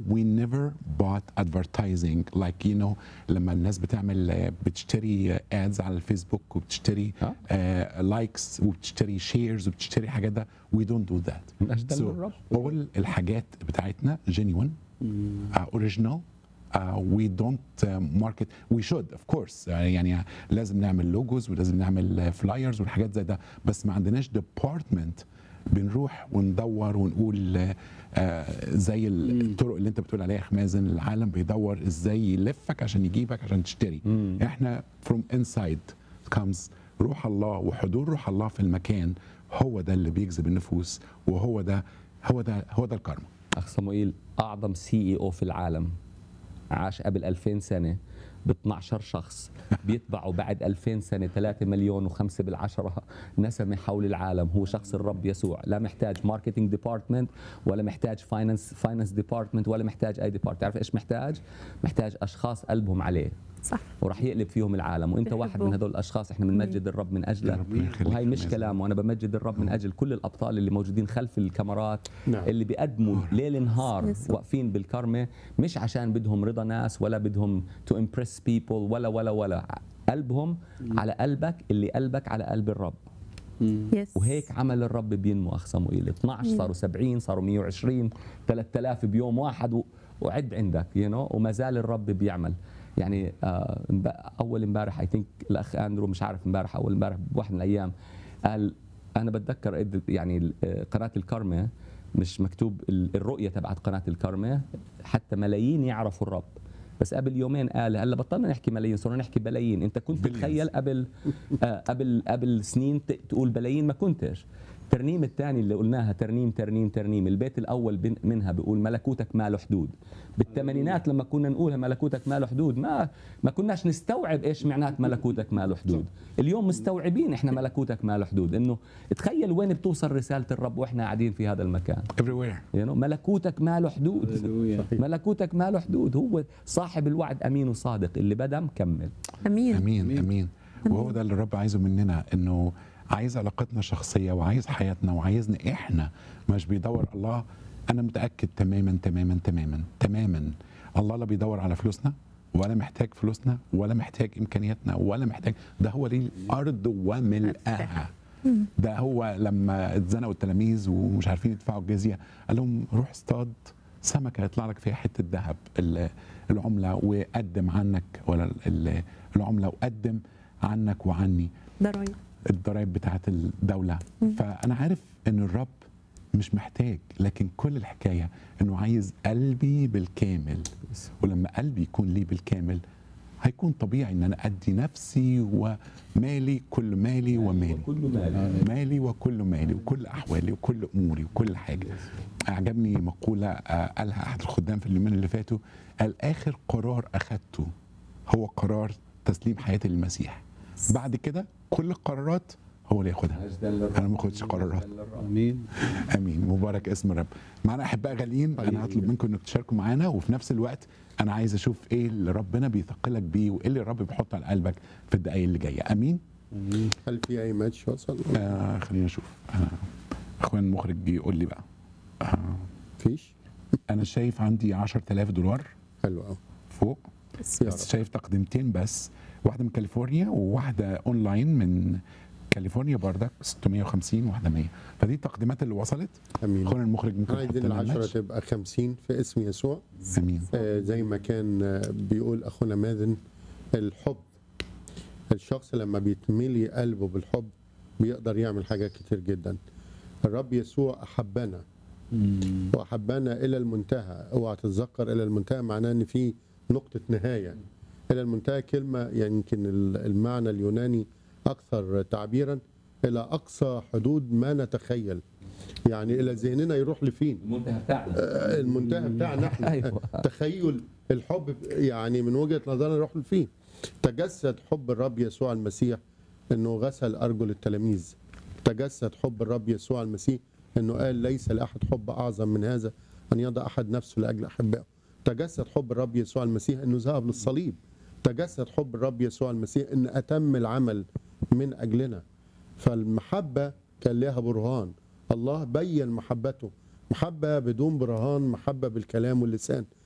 we never bought advertising like you know لما الناس بتعمل آه، بتشتري ادز على الفيسبوك وبتشتري آه. لايكس وبتشتري شيرز وبتشتري حاجات ده we don't do that من أجل so الرب. all الحاجات بتاعتنا genuine uh, original uh, we don't uh, market we should of course uh, يعني لازم نعمل لوجوز ولازم نعمل فلايرز والحاجات زي ده بس ما عندناش ديبارتمنت بنروح وندور ونقول آه، آه، زي الطرق اللي انت بتقول عليها يا خمازن العالم بيدور ازاي يلفك عشان يجيبك عشان تشتري احنا from inside comes روح الله وحضور روح الله في المكان هو ده اللي بيجذب النفوس وهو ده هو ده هو ده الكارما اخ صموئيل اعظم سي اي او في العالم عاش قبل 2000 سنه ب 12 شخص بيتبعوا بعد 2000 سنه 3 مليون و5 بالعشره نسمه حول العالم هو شخص الرب يسوع لا محتاج ماركتينج ديبارتمنت ولا محتاج فاينانس فاينانس ديبارتمنت ولا محتاج اي ديبارتمنت تعرف ايش محتاج محتاج اشخاص قلبهم عليه صح وراح يقلب فيهم العالم وانت واحد بيحبوه. من هدول الاشخاص احنا بنمجد الرب من اجله ربنا يخليك وهي مش يا كلام وانا بمجد الرب من اجل كل الابطال اللي موجودين خلف الكاميرات نعم. اللي بيقدموا ليل نهار يسوع. واقفين بالكرمه مش عشان بدهم رضا ناس ولا بدهم تو امبرس بيبل ولا ولا ولا قلبهم على قلبك اللي قلبك على قلب الرب يس وهيك عمل الرب بينمو اخ صموئيل 12 صاروا 70 صاروا 120 3000 بيوم واحد و... وعد عندك يو you know? وما زال الرب بيعمل يعني آه امب- اول امبارح اي ثينك الاخ اندرو مش عارف امبارح اول امبارح بواحد من الايام قال انا بتذكر إد- يعني ال- آه، قناه الكرمه مش مكتوب ال- الرؤيه تبعت قناه الكرمه حتى ملايين يعرفوا الرب بس قبل يومين قال هلا بطلنا نحكي ملايين صرنا نحكي بلايين انت كنت Billions. تتخيل قبل آه قبل قبل سنين ت- تقول بلايين ما كنتش الترنيم الثاني اللي قلناها ترنيم ترنيم ترنيم البيت الاول بن- منها بيقول ملكوتك ما له حدود بالثمانينات لما كنا نقولها ملكوتك ما له حدود ما ما كناش نستوعب ايش معنات ملكوتك ما له حدود اليوم مستوعبين احنا ملكوتك ما له حدود انه تخيل وين بتوصل رساله الرب واحنا قاعدين في هذا المكان everywhere you know, ملكوتك ما له حدود هللويا. ملكوتك ما له حدود هو صاحب الوعد امين وصادق اللي بدا مكمل امين امين امين وهو ده اللي الرب عايزه مننا انه عايز علاقتنا الشخصيه وعايز حياتنا وعايزنا احنا مش بيدور الله انا متاكد تماما تماما تماما تماما الله لا بيدور على فلوسنا ولا محتاج فلوسنا ولا محتاج امكانياتنا ولا محتاج ده هو ليه الارض وملئها ده هو لما اتزنقوا التلاميذ ومش عارفين يدفعوا الجزيه قال لهم روح اصطاد سمكه هيطلع لك فيها حته ذهب ال- العمله وقدم عنك ولا ال- العمله وقدم عنك وعني ضرايب الضرائب بتاعت الدوله فانا عارف ان الرب مش محتاج لكن كل الحكايه انه عايز قلبي بالكامل ولما قلبي يكون لي بالكامل هيكون طبيعي ان انا ادي نفسي ومالي كل مالي ومالي كله مال مالي وكل مالي وكل احوالي وكل اموري وكل حاجه اعجبني مقوله آه، قالها احد الخدام في اليومين اللي فاتوا قال اخر قرار اخذته هو قرار تسليم حياتي للمسيح بعد كده كل القرارات هو اللي ياخدها انا ما اخدش قرارات امين امين مبارك اسم الرب معنا احباء غاليين انا هطلب منكم انكم تشاركوا معانا وفي نفس الوقت انا عايز اشوف ايه اللي ربنا بيثقلك بيه وايه اللي الرب بيحطه على قلبك في الدقايق اللي جايه امين هل في اي ماتش وصل؟ آه خلينا نشوف آه اخوان المخرج بيقول لي بقى آه فيش انا شايف عندي 10000 دولار حلو قوي فوق يا بس رب. شايف تقديمتين بس واحده من كاليفورنيا وواحده اونلاين من كاليفورنيا بردك 650 وواحده 100 فدي التقديمات اللي وصلت امين اخوان المخرج ممكن احنا يحط عايزين لنا العشرة الماتش تبقى 50 في اسم يسوع امين آه، زي ما كان آه، بيقول اخونا مازن الحب الشخص لما بيتملي قلبه بالحب بيقدر يعمل حاجات كتير جدا الرب يسوع احبنا واحبنا الى المنتهى اوعى تتذكر الى المنتهى معناه ان في نقطه نهايه الى المنتهى كلمه يعني يمكن ال- المعنى اليوناني اكثر تعبيرا الى اقصى حدود ما نتخيل يعني الى ذهننا يروح لفين المنتهى بتاعنا آه، المنتهى بتاعنا احنا أيوة. تخيل الحب يعني من وجهه نظرنا نروح فيه تجسد حب الرب يسوع المسيح انه غسل ارجل التلاميذ تجسد حب الرب يسوع المسيح انه قال ليس لاحد حب اعظم من هذا ان يضع احد نفسه لاجل احبائه تجسد حب الرب يسوع المسيح انه ذهب للصليب تجسد حب الرب يسوع المسيح ان اتم العمل من اجلنا فالمحبه كان لها برهان الله بين محبته محبة بدون برهان محبة بالكلام واللسان